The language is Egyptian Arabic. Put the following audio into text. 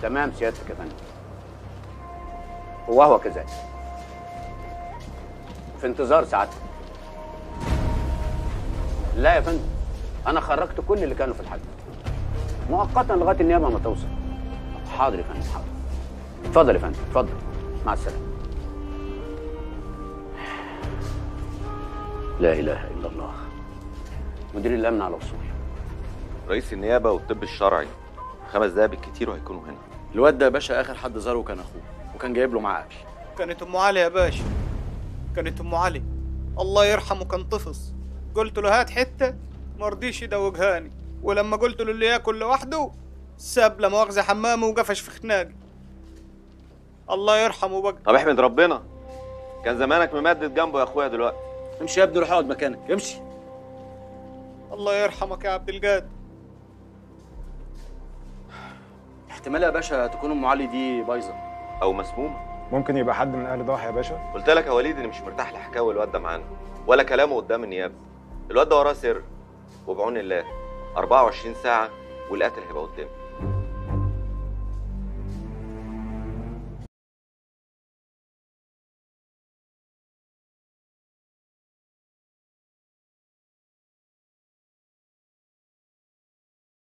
تمام سيادتك يا فندم وهو كذلك في انتظار سعادتك لا يا فندم انا خرجت كل اللي كانوا في الحجز مؤقتا لغايه النيابه ما توصل حاضر يا فندم حاضر اتفضل يا فندم اتفضل مع السلامه لا اله الا الله مدير الامن على وصول رئيس النيابه والطب الشرعي خمس دقايق بالكتير وهيكونوا هنا الواد ده يا باشا اخر حد زاره كان اخوه وكان جايب له معاه اكل كانت ام علي يا باشا كانت ام علي الله يرحمه كان طفص قلت له هات حته ما رضيش يدوقهاني ولما قلت له اللي ياكل لوحده ساب لا مؤاخذه حمامه وقفش في خناقي الله يرحمه بقى طب احمد ربنا كان زمانك ممدد جنبه يا اخويا دلوقتي امشي يا ابني روح اقعد مكانك امشي الله يرحمك يا عبد القادر احتمال يا باشا تكون ام علي دي بايظه او مسمومه ممكن يبقى حد من اهل ضاحي يا باشا قلت لك يا وليد اني مش مرتاح لحكاوي الواد ده معانا ولا كلامه قدام النيابه الواد ده وراه سر وبعون الله 24 ساعه والقتل هيبقى قدامي